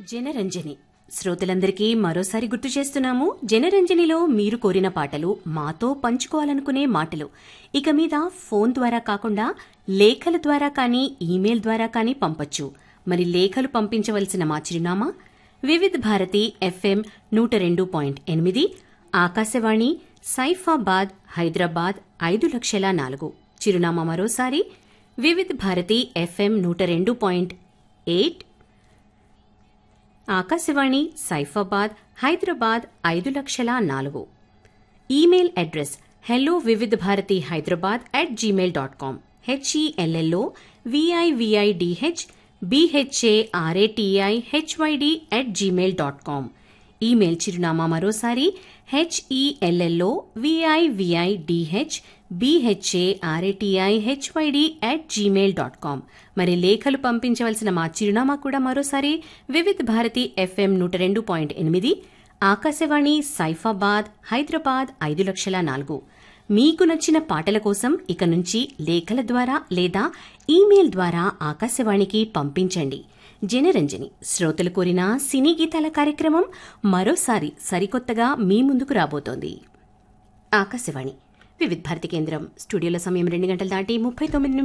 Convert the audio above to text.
జనరంజని శ్రోతలందరికీ మరోసారి గుర్తు చేస్తున్నాము జనరంజనిలో మీరు కోరిన పాటలు మాతో పంచుకోవాలనుకునే మాటలు ఇక మీద ఫోన్ ద్వారా కాకుండా లేఖల ద్వారా కానీ ఈమెయిల్ ద్వారా కానీ పంపొచ్చు మరి లేఖలు పంపించవలసిన మా చిరునామా వివిధ్ భారతి ఎఫ్ఎం నూట రెండు పాయింట్ ఎనిమిది ఆకాశవాణి సైఫాబాద్ హైదరాబాద్ ఐదు లక్షల నాలుగు చిరునామా మరోసారి వివిధ్ భారతి ఎఫ్ఎం నూట రెండు పాయింట్ ఎయిట్ ఆకాశవాణి సైఫాబాద్ హైదరాబాద్ ఐదు లక్షల నాలుగు email address hello Vividh Bharati Hyderabad at Gmail dot com HELLO విఐవిఐడిహెచ్ BHARATI HYD at Gmail dot com email చిరునామా మరోసారి HELLO విఐవిఐడిహెచ్ BHARATI HYD at Gmail dot com మరి లేఖలు పంపించవలసిన మా చిరునామా కూడా మరోసారి వివిధ్ భారతి ఎఫ్ఎం నూట రెండు పాయింట్ ఎనిమిది ఆకాశవాణి సైఫాబాద్ హైదరాబాద్ ఐదు లక్షల నాలుగు మీకు నచ్చిన పాటల కోసం ఇక నుంచి లేఖల ద్వారా లేదా ఈమెయిల్ ద్వారా ఆకాశవాణికి పంపించండి జనరంజని శ్రోతలు కోరిన సినీ గీతాల కార్యక్రమం మరోసారి సరికొత్తగా మీ ముందుకు రాబోతోంది ఆకాశవాణి వివిధ భారతి కేంద్రం స్టూడియోల సమయం రెండు గంటల దాటి ముప్పై తొమ్మిది